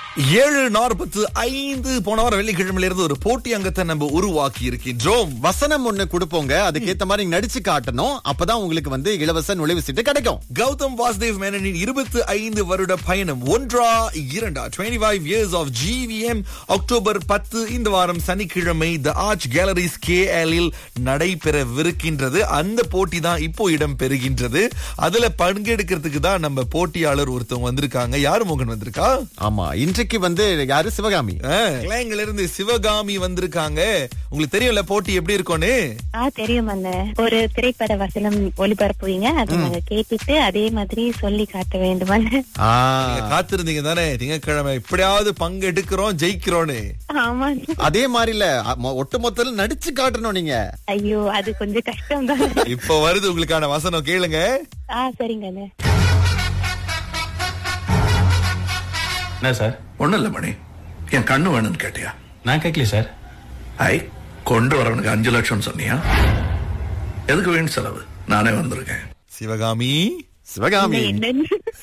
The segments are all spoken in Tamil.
ஏழு நாற்பத்து ஐந்து போன வாரம் வெள்ளிக்கிழமையில இருந்து ஒரு போட்டி அங்கத்தை நம்ம உருவாக்கி இருக்கின்றோம் வசனம் ஒண்ணு கொடுப்போங்க அதுக்கேத்த மாதிரி நீங்க நடிச்சு காட்டணும் அப்பதான் உங்களுக்கு வந்து இலவச நுழைவு சீட்டு கிடைக்கும் கௌதம் வாசுதேவ் மேனனின் இருபத்தி ஐந்து வருட பயணம் ஒன்றா இரண்டா twenty five years of GVM October பத்து இந்த வாரம் சனிக்கிழமை த ஆர்ச் கேலரிஸ் கே இல் நடைபெறவிருக்கின்றது அந்த போட்டி தான் இப்போ இடம் பெறுகின்றது அதுல பங்கெடுக்கிறதுக்கு தான் நம்ம போட்டியாளர் ஒருத்தவங்க வந்திருக்காங்க யாரு மோகன் வந்திருக்கா ஆமா இன்றைக்கு வந்து யாரு சிவகாமி கிளைங்கல இருந்து சிவகாமி வந்திருக்காங்க உங்களுக்கு தெரியும்ல போட்டி எப்படி இருக்கும்னு ஆ தெரியும் அண்ணே ஒரு திரைப்பட வசனம் ஒளிபரப்புவீங்க அதை நாங்க கேட்டுட்டு அதே மாதிரி சொல்லி காட்ட வேண்டுமான்னு ஆ, நீங்க காத்திருந்தீங்க தானே திங்கட்கிழமை எப்படியாவது பங்கெடுக்கிறோம் ஜெயிக்கிறோன்னு ஆமா அதே மாதிரி இல்ல மொ- ஒட்டு மொத்தத்துல நடிச்சு காட்டணும் நீங்க ஐயோ அது கொஞ்சம் கஷ்டம் தான் இப்போ வருது உங்களுக்கான வசனம் கேளுங்க ஆ சரிங்க அண்ணே என்ன சார் ஒண்ணும் இல்ல மணி என் கண்ணு வேணும்னு கேட்டியா நான் கேட்கல சார் ஐ கொண்டு வரவனுக்கு அஞ்சு லட்சம் சொன்னியா எதுக்கு வீண் செலவு நானே வந்திருக்கேன் சிவகாமி சிவகாமி என்னன்னு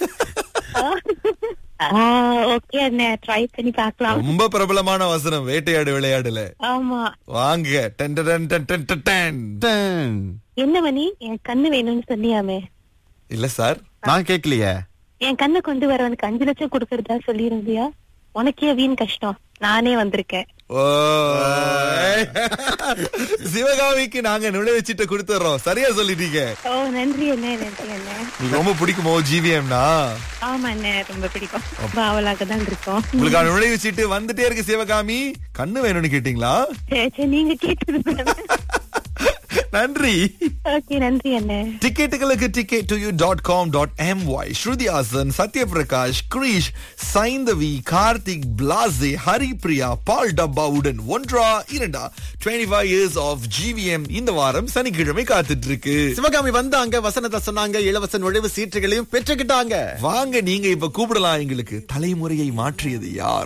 ஓகே அண்ணே ட்ரை பண்ணி பார்க்கலாம் ரொம்ப பிரபலமான வசனம் வேட்டையாடு விளையாடுல ஆமா வாங்க டன் டன் டன் டன் டன் டன். டன். என்ன மணி என் கண்ணு வேணும்னு சொன்னியாமே இல்ல சார் நான் கேட்கலையே என் கண்ணை கொண்டு வரவனுக்கு அஞ்சு லட்சம் கொடுக்கறதா சொல்லியிருந்தியா உனக்கே வீண் கஷ்டம் நானே வந்திருக்கேன் ஓ சிவகாமிக்கு நாங்க நுழைவுச்சீட்டை கொடுத்துறோம் சரியா சொல்லிட்டீங்க ஓ நன்றி அண்ணே நன்றி அண்ணே உங்களுக்கு ரொம்ப பிடிக்குமோ ஜிவிஎம்னா ஆமா அண்ணே ரொம்ப பிடிக்கும் ரொம்ப ஆவலாக தான் இருக்கோம் உங்களுக்கான நுழைவுச்சீட்டு வந்துட்டே இருக்கு சிவகாமி கண்ணு வேணும்னு கேட்டீங்களா சரி சரி நீங்க கேட்டது நன்றி ஓகே நன்றி அண்ணே டிக்கெட்டுகளுக்கு ticket to you dot com dot M Y Shruti Haasan Sathyaprakash Girish Saindhavi Karthik Blaaze Haripriya Paal டப்பாவுடன் ஒன்றா இரண்டா twenty five years of GVM இந்த வாரம் சனிக்கிழமை காத்துட்டு இருக்கு சிவகாமி வந்தாங்க வசனத்தை சொன்னாங்க இலவச நுழைவு சீட்டுகளையும் பெற்றுக்கிட்டாங்க வாங்க நீங்க இப்ப கூப்பிடலாம் எங்களுக்கு தலைமுறையை மாற்றியது யார்